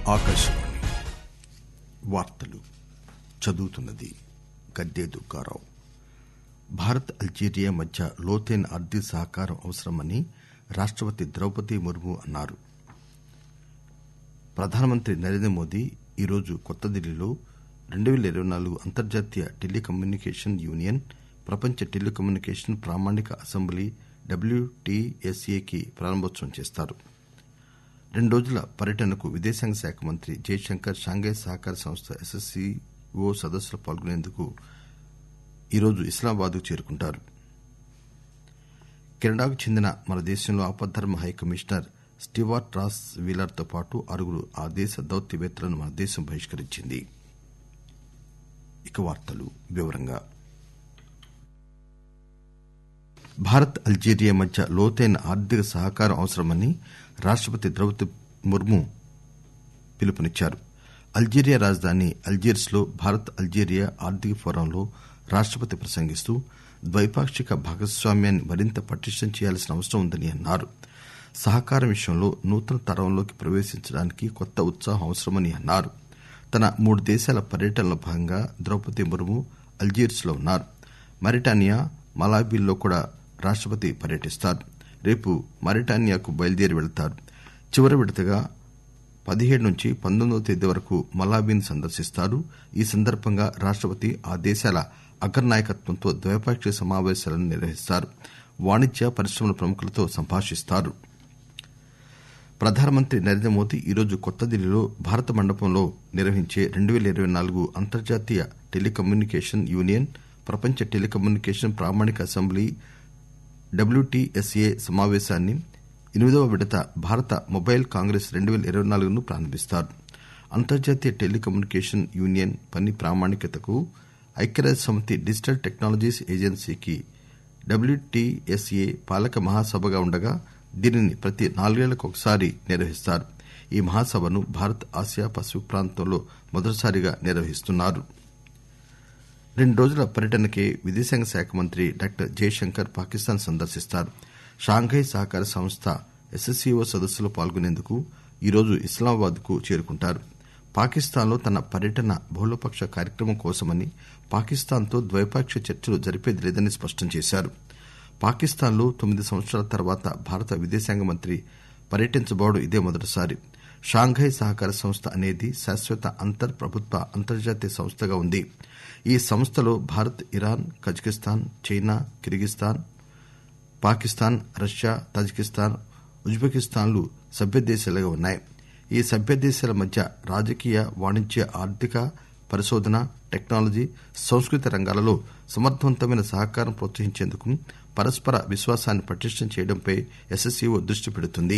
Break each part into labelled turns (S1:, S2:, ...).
S1: ఆకాశవాణి వార్తలు చదువుతున్నది గద్దే దుగ్గారావు భారత్ అల్జీరియా మధ్య లోతైన ఆర్థిక సహకారం అవసరమని రాష్టపతి ద్రౌపది ముర్ము అన్నారు ప్రధానమంత్రి నరేంద్ర మోదీ ఈరోజు కొత్త ఢిల్లీలో రెండు పేల ఇరవై నాలుగు అంతర్జాతీయ టెలికమ్యూనికేషన్ యూనియన్ ప్రపంచ టెలికమ్యూనికేషన్ ప్రామాణిక అసెంబ్లీ డబ్ల్యూటీఎస్ఏకి ప్రారంభోత్సవం చేస్తారు రెండు రోజుల పర్యటనకు విదేశాంగ శాఖ మంత్రి జైశంకర్ షాంఘై సహకార సంస్థ ఎస్సీఓ సదస్సులో పాల్గొనేందుకు ఈరోజు ఇస్లామాబాద్ కు చేరుకుంటారు కెనడాకు చెందిన మన దేశంలో ఆపద్దర్మ high commissioner Stewart Ross Wheeler తో పాటు ఆరుగురు ఆ దేశ దౌత్యవేత్తలను మన దేశం బహిష్కరించింది ఇక వార్తలు వివరంగా భారత్ అల్జీరియా మధ్య లోతైన ఆర్థిక సహకారం అవసరమని రాష్టపతి ద్రౌపది ముర్ము పిలుపునిచ్చారు అల్జీరియా రాజధాని అల్జీర్స్ లో భారత్ అల్జీరియా ఆర్థిక ఫోరంలో రాష్టపతి ప్రసంగిస్తూ ద్వైపాక్షిక భాగస్వామ్యాన్ని మరింత పటిష్టం చేయాల్సిన అవసరం ఉందని అన్నారు సహకారం విషయంలో నూతన తరంలోకి ప్రవేశించడానికి కొత్త ఉత్సాహం అవసరమని అన్నారు తన మూడు దేశాల పర్యటనలో భాగంగా ద్రౌపది ముర్ము అల్జీర్స్ లో ఉన్నారు మరిటానియా మలాబీల్లో కూడా రాష్టపతి పర్యటిస్తారు రేపు మరిటానియాకు బయలుదేరి వెళతారు చివరి విడతగా పదిహేడు నుంచి పంతొమ్మిదవ తేదీ వరకు మలాబీని సందర్శిస్తారు ఈ సందర్భంగా రాష్టపతి ఆ దేశాల అగ్రనాయకత్వంతో ద్వైపాక్షిక సమావేశాలను నిర్వహిస్తారు వాణిజ్య పరిశ్రమల ప్రముఖులతో సంభాషిస్తారు ప్రధానమంత్రి నరేంద్ర మోదీ ఈరోజు కొత్త ఢిల్లీలో భారత మండపంలో నిర్వహించే రెండు పేల ఇరవై నాలుగు అంతర్జాతీయ టెలికమ్యూనికేషన్ యూనియన్ ప్రపంచ టెలికమ్యూనికేషన్ ప్రామాణిక అసెంబ్లీ డబ్ల్యూటీఎస్ఏ సమావేశాన్ని ఎనిమిదవ విడత భారత మొబైల్ కాంగ్రెస్ రెండు పేల ఇరవై నాలుగును ప్రారంభిస్తారు అంతర్జాతీయ టెలికమ్యూనికేషన్ యూనియన్ పని ప్రామాణికతకు ఐక్యరాజ్య సమితి డిజిటల్ టెక్నాలజీస్ ఏజెన్సీకి డబ్ల్యూటీఎస్ఏ పాలక మహాసభగా ఉండగా దీనిని ప్రతి నాలుగేళ్లకు ఒకసారి నిర్వహిస్తారు ఈ మహాసభను భారత్ ఆసియా పసిఫిక్ ప్రాంతంలో మొదటిసారిగా నిర్వహిస్తున్నారు రెండు రోజుల పర్యటనకే విదేశాంగ శాఖ మంత్రి డాక్టర్ జయశంకర్ పాకిస్తాన్ సందర్శిస్తారు షాంఘై సహకార సంస్థ ఎస్సీఓ సదస్సులో పాల్గొనేందుకు ఈరోజు ఇస్లామాబాద్ కు చేరుకుంటారు పాకిస్తాన్ లో తన పర్యటన బహుళపక్ష కార్యక్రమం కోసమని పాకిస్తాన్ తో ద్వైపాక్షిక చర్చలు జరిపేది లేదని స్పష్టం చేశారు పాకిస్తాన్ లో తొమ్మిది సంవత్సరాల తర్వాత భారత విదేశాంగ మంత్రి పర్యటించబోవడం ఇదే మొదటిసారి షాంఘై సహకార సంస్థ అనేది శాశ్వత అంతర్ ప్రభుత్వ అంతర్జాతీయ సంస్థగా ఉంది ఈ సంస్థలో Bharat Iran Kazakhstan China Kyrgyzstan Pakistan Russia Tajikistan ఉజ్బెకిస్తాన్లు సభ్యదేశాలుగా ఉన్నాయి ఈ సభ్యదేశాల మధ్య రాజకీయ వాణిజ్య ఆర్థిక పరిశోధన టెక్నాలజీ సంస్కృతి రంగాలలో సమర్థవంతమైన సహకారం ప్రోత్సహించేందుకు పరస్పర విశ్వాసాన్ని పటిష్టం చేయడంపై ఎస్సీఓ దృష్టి పెడుతుంది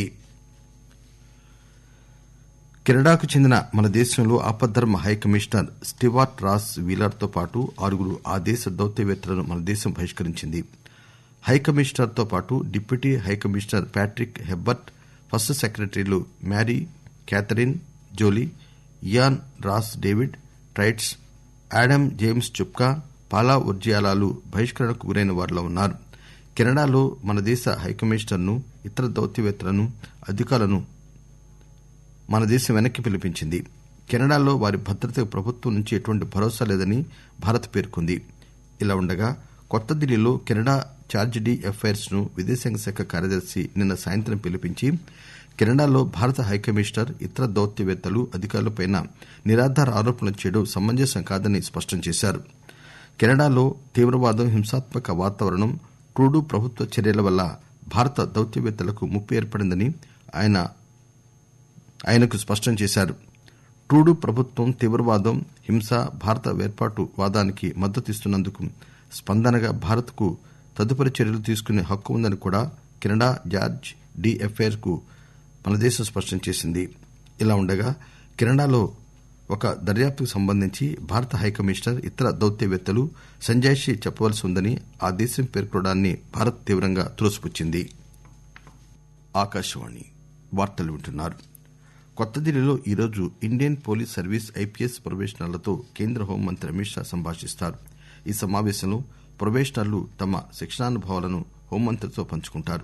S1: కెనడాకు చెందిన మన దేశంలో ఆపద్దర్మ high commissioner Stewart Ross Wheeler తో పాటు ఆరుగురు ఆ దేశ దౌత్యవేత్తలను మన దేశం బహిష్కరించింది హై కమిషనర్ తో పాటు deputy high commissioner Patrick Hebbert first సెక్రటరీలు Mary Catherine Joly Ian Ross David Trites Adam James Chupka Paula ఉర్జియాలాలు బహిష్కరణకు గురైన వారిలో ఉన్నారు కెనడాలో మన దేశ హైకమిషనర్ ను ఇతర దౌత్యవేత్తలను అధికారులను మన దేశం వెనక్కి పిలిపించింది కెనడాలో వారి భద్రతకు ప్రభుత్వం నుంచి ఎటువంటి భరోసా లేదని భారత్ పేర్కొంది ఇలా ఉండగా కొత్త ఢిల్లీలో కెనడా చార్జ్ డి అఫైర్స్ ను విదేశాంగ శాఖ కార్యదర్శి నిన్న సాయంత్రం పిలిపించి కెనడాలో భారత హైకమిషనర్ ఇతర దౌత్యవేత్తలు అధికారులపై నిరాధార ఆరోపణలు చేయడం సమంజసం కాదని స్పష్టం చేశారు కెనడాలో తీవ్రవాదం హింసాత్మక వాతావరణం ట్రూడూ ప్రభుత్వ చర్యల వల్ల భారత దౌత్యవేత్తలకు ముప్పు ఏర్పడిందని ఆయన ఆయనకు స్పష్టం చేశారు ట్రూడూ ప్రభుత్వం తీవ్రవాదం హింస భారత వేర్పాటు వాదానికి మద్దతిస్తున్నందుకు స్పందనగా భారత్ కు తదుపరి చర్యలు తీసుకునే హక్కు ఉందని కూడా కెనడా జార్జ్ డి అఫైర్ కు మన దేశం స్పష్టం చేసింది ఇలా ఉండగా కెనడాలో ఒక దర్యాప్తుకు సంబంధించి భారత హైకమిషనర్ ఇతర దౌత్యవేత్తలు సంజాయిషీ చెప్పవలసి ఉందని ఆ దేశం పేర్కొనడాన్ని భారత్ తీవ్రంగా త్రోసిపుచ్చింది ఆకాశవాణి వార్తలు వింటున్నారు కొత్త ఢిల్లీలో ఈరోజు ఇండియన్ పోలీస్ సర్వీస్ ఐపీఎస్ ప్రొబేషనర్లతో కేంద్ర హోంమంత్రి అమిత్ షా సంభాషిస్తారు ఈ సమావేశంలో ప్రొబేషనర్లు తమ శిక్షణానుభవాలను హోంమంత్రితో పంచుకుంటారు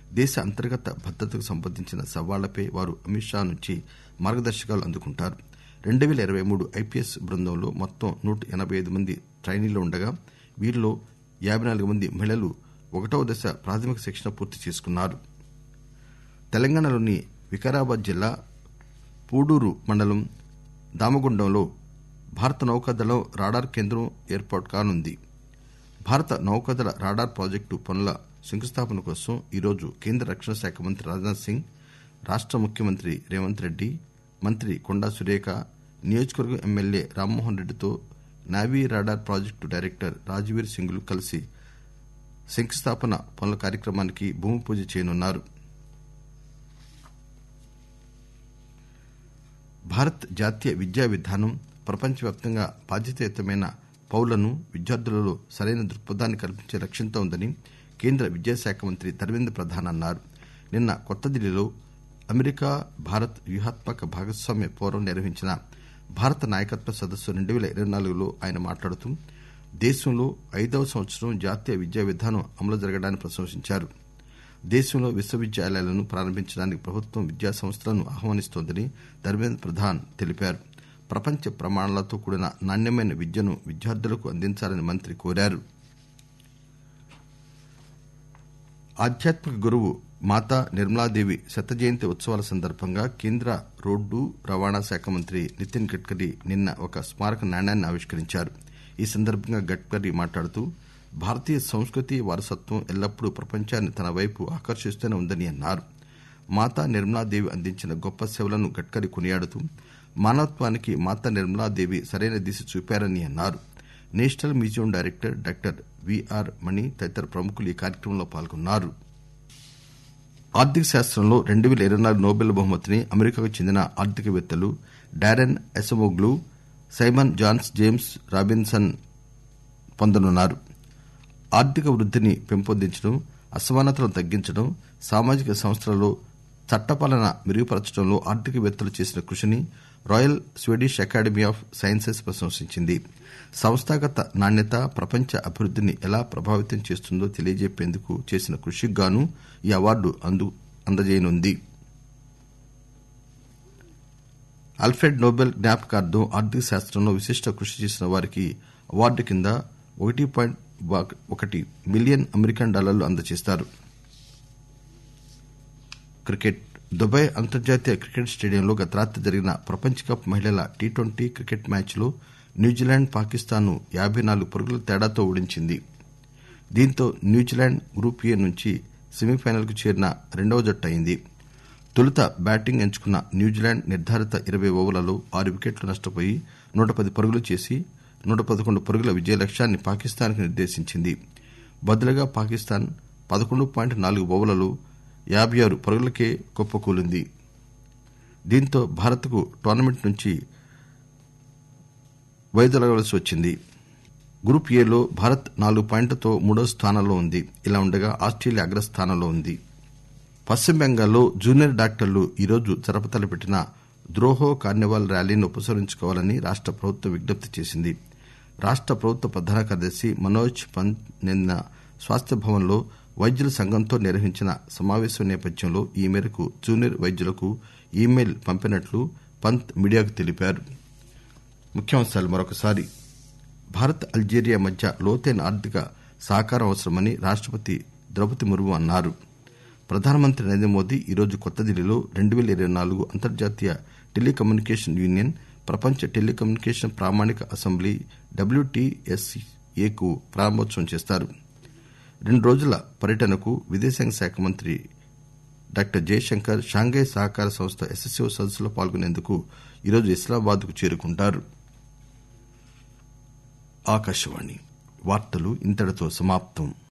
S1: దేశ అంతర్గత భద్రతకు సంబంధించిన సవాళ్లపై వారు అమిత్ షా నుంచి మార్గదర్శకాలు అందుకుంటారు రెండు పేల ఇరవై మూడు ఐపీఎస్ బృందంలో మొత్తం నూట ఎనబై ఐదు మంది ట్రైనీలు ఉండగా వీరిలో యాబై నాలుగు మంది మహిళలు ఒకటవ దశ ప్రాథమిక శిక్షణ పూర్తి చేసుకున్నారు తెలంగాణలోని వికారాబాద్ జిల్లా పూడూరు మండలం దామగుండంలో భారత నౌకాదళం రాడార్ కేంద్రం ఏర్పాటు కానుంది భారత నౌకాదళ రాడార్ ప్రాజెక్టు పనుల శంకుస్థాపన కోసం ఈరోజు కేంద్ర రక్షణ శాఖ మంత్రి రాజ్నాథ్ సింగ్ రాష్ట ముఖ్యమంత్రి రేవంత్ రెడ్డి మంత్రి కొండా సురేఖ నియోజకవర్గం ఎమ్మెల్యే రామ్మోహన్ రెడ్డితో navy radar project director Rajveer సింగ్లు కలిసి శంకుస్థాపన పనుల కార్యక్రమానికి భూమి పూజ చేయనున్నారు భారత్ జాతీయ విద్యా విధానం ప్రపంచవ్యాప్తంగా బాధ్యతాయుతమైన పౌరులను విద్యార్థులలో సరైన దృక్పథాన్ని కల్పించే లక్ష్యంతో ఉందని కేంద్ర విద్యాశాఖ మంత్రి ధర్మేంద్ర ప్రధాన్ అన్నారు నిన్న కొత్తదిల్లీలో అమెరికా భారత్ వ్యూహాత్మక భాగస్వామ్య ఫోరం నిర్వహించిన భారత నాయకత్వ సదస్సు రెండు పేల ఇరవై నాలుగులో ఆయన మాట్లాడుతూ దేశంలో ఐదవ సంవత్సరం జాతీయ విద్యా విధానం అమలు జరగడాన్ని ప్రశంసించారు దేశంలో విశ్వవిద్యాలయాలను ప్రారంభించడానికి ప్రభుత్వం విద్యా సంస్థలను ఆహ్వానిస్తోందని ధర్మేంద్ర ప్రధాన్ తెలిపారు ప్రపంచ ప్రమాణాలతో కూడిన నాణ్యమైన విద్యను విద్యార్థులకు అందించాలని మంత్రి కోరారు ఆధ్యాత్మిక గురువు మాతా నిర్మలాదేవి శత జయంతి ఉత్సవాల సందర్భంగా కేంద్ర రోడ్డు రవాణా శాఖ మంత్రి నితిన్ గడ్కరీ నిన్న ఒక స్మారక నాణ్యాన్ని ఆవిష్కరించారు ఈ సందర్భంగా గడ్కరీ మాట్లాడుతూ భారతీయ సంస్కృతి వారసత్వం ఎల్లప్పుడూ ప్రపంచాన్ని తన వైపు ఆకర్షిస్తూనే ఉందని అన్నారు మాతా నిర్మలాదేవి అందించిన గొప్ప సేవలను గడ్కరీ కొనియాడుతూ మానవత్వానికి మాతా నిర్మలాదేవి సరైన దిశ చూపారని అన్నారు national museum director doctor V R తదితర ప్రముఖులు ఈ కార్యక్రమంలో పాల్గొన్నారు ఆర్థిక శాస్త్రంలో రెండు పేల ఇరవై నాలుగు నోబెల్ బహుమతిని అమెరికాకు చెందిన ఆర్థికవేత్తలు Daron Acemoglu Simon Johns James Robinson పొందనున్నారు ఆర్థిక వృద్దిని పెంపొందించడం అసమానతలను తగ్గించడం సామాజిక సంస్థలలో చట్టపాలన మెరుగుపరచడంలో ఆర్థికవేత్తలు చేసిన కృషిని royal Swedish academy of sciences ప్రశంసించింది సంస్థాగత నాణ్యత ప్రపంచ అభివృద్దిని ఎలా ప్రభావితం చేస్తుందో తెలియజెప్పేందుకు చేసిన కృషికి గాను ఈ అవార్డు అందజేయనుంది అల్ఫ్రెడ్ నోబెల్ జ్ఞాపకార్థం ఆర్థిక శాస్త్రంలో విశిష్ట కృషి చేసిన వారికి అవార్డు కింద ఒకటి పాయింట్ ఒకటి మిలియన్ అమెరికన్ డాలర్లు అందజేస్తారు క్రికెట్ దుబాయ్ అంతర్జాతీయ క్రికెట్ స్టేడియంలో గత రాత్రి జరిగిన ప్రపంచ కప్ మహిళల టీ ట్వంటీ క్రికెట్ మ్యాచ్ లో న్యూజిలాండ్ పాకిస్తాన్ ను యాబై నాలుగు పరుగుల తేడాతో ఓడించింది దీంతో న్యూజిలాండ్ గ్రూప్ ఏ నుంచి సెమీఫైనల్ కు చేరిన రెండవ జట్టు అయింది తొలుత బ్యాటింగ్ ఎంచుకున్న న్యూజిలాండ్ నిర్ధారిత ఇరవై ఓవర్లలో ఆరు వికెట్లు నష్టపోయి నూట పది పరుగులు చేసి నూట పదకొండు పరుగుల విజయ లక్ష్యాన్ని పాకిస్తాన్ కు నిర్దేశించింది బదులుగా పాకిస్తాన్ పదకొండు పాయింట్ నాలుగు ఓవర్లలో యాబై ఆరు పరుగులకే కుప్పకూలింది దీంతో భారత్ కు టోర్నమెంట్ నుంచి వైదొలగవలసి వచ్చింది గ్రూప్ ఏ లో భారత్ నాలుగు పాయింట్లతో మూడో స్థానంలో ఉంది ఇలా ఉండగా ఆస్టేలియా అగ్రస్థానంలో ఉంది పశ్చిమ బెంగాల్లో జూనియర్ డాక్టర్లు ఈరోజు జరపతలపెట్టిన ద్రోహో కార్నివాల్ ర్యాలీని ఉపసంహరించుకోవాలని రాష్ట ప్రభుత్వం విజ్ఞప్తి చేసింది రాష్ట ప్రభుత్వ ప్రధాన కార్యదర్శి మనోజ్ పంత్ నిన్న స్వాస్థ్య భవన్ లో వైద్యుల సంఘంతో నిర్వహించిన సమావేశం నేపథ్యంలో ఈ మేరకు జూనియర్ వైద్యులకు ఈ మెయిల్ పంపినట్లు పంత్ మీడియాకు తెలిపారు ముఖ్యాంశాలు మరొకసారి భారత్ అల్జీరియా మధ్య లోతైన ఆర్థిక సహకారం అవసరమని రాష్టపతి ద్రౌపది ముర్ము అన్నారు ప్రధానమంత్రి నరేంద్ర మోదీ ఈరోజు కొత్తదిల్లీలో రెండు పేల ఇరవై నాలుగు అంతర్జాతీయ టెలికమ్యూనికేషన్ యూనియన్ ప్రపంచ టెలికమ్యూనికేషన్ ప్రామాణిక అసెంబ్లీ డబ్ల్యూటీఎస్ఏకు ప్రారంభోత్సవం చేస్తారు రెండు రోజుల పర్యటనకు విదేశాంగ శాఖ మంత్రి డాక్టర్ జయశంకర్ షాంఘై సహకార సంస్థ ఎస్ఎస్ఓ సదస్సులో పాల్గొనేందుకు ఈరోజు ఇస్లామాబాద్ కు చేరుకుంటారు ఆకాశవాణి వార్తలు ఇంతటితో సమాప్తం